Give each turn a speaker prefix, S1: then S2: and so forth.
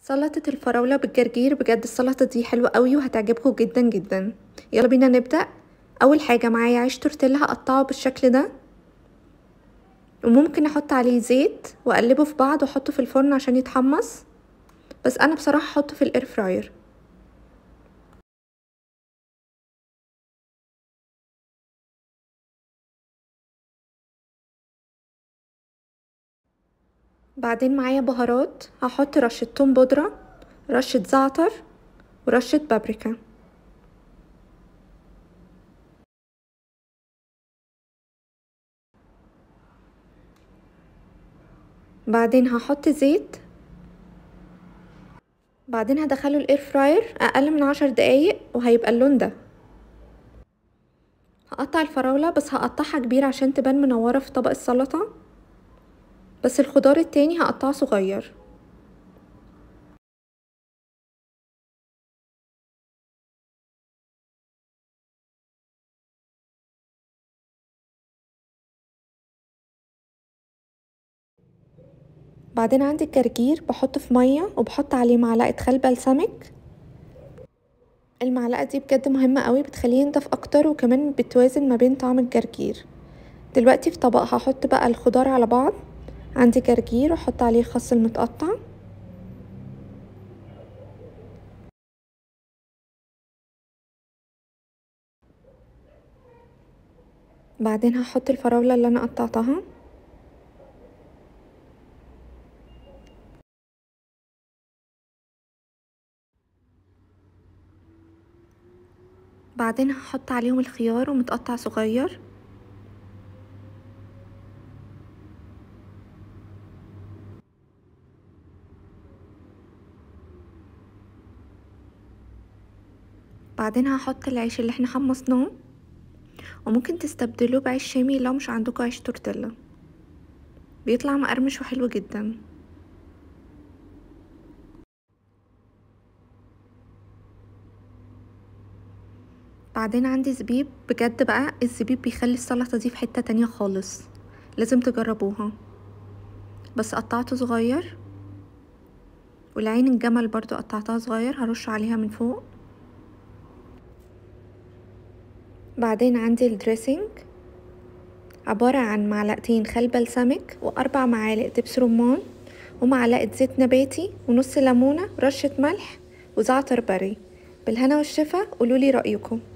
S1: سلطة الفراولة بالجرجير بجد السلطة دي حلوة قوي وهتعجبكم جدا جدا يلا بينا نبدأ أول حاجة معايا عيش تورتيلا هقطعه بالشكل ده وممكن احط عليه زيت واقلبه في بعض واحطه في الفرن عشان يتحمص بس انا بصراحة احطه في الاير فراير بعدين معايا بهارات هحط رشة توم بودرة رشة زعتر ورشة بابريكا بعدين هحط زيت بعدين هدخله الاير فراير اقل من عشر دقايق وهيبقى اللون ده هقطع الفراولة بس هقطعها كبير عشان تبان منورة في طبق السلطة بس الخضار التاني هقطعه صغير بعدين عندي الجرجير بحطه في مية وبحط عليه معلقة خل بلسمك المعلقة دي بجد مهمة قوي بتخليه ينضف اكتر وكمان بتوازن ما بين طعم الجرجير دلوقتي في طبق هحط بقى الخضار على بعض عندي جرجير واحط عليه الخس المتقطع بعدين هحط الفراولة اللي انا قطعتها بعدين هحط عليهم الخيار ومتقطع صغير بعدين هحط العيش اللي احنا حمصناه وممكن تستبدلوه بعيش شامي لو مش عندكم عيش تورتيلا بيطلع مقرمش وحلو جدا بعدين عندي زبيب بجد بقى الزبيب بيخلي السلطة دي في حتة تانية خالص لازم تجربوها بس قطعته صغير والعين الجمل برضو قطعتها صغير هرش عليها من فوق بعدين عندي الدريسنج عبارة عن معلقتين خل بلسمك وأربع معالق دبس رمان ومعلقة زيت نباتي ونص ليمونة ورشة ملح وزعتر بري بالهنا والشفا قولولي رأيكم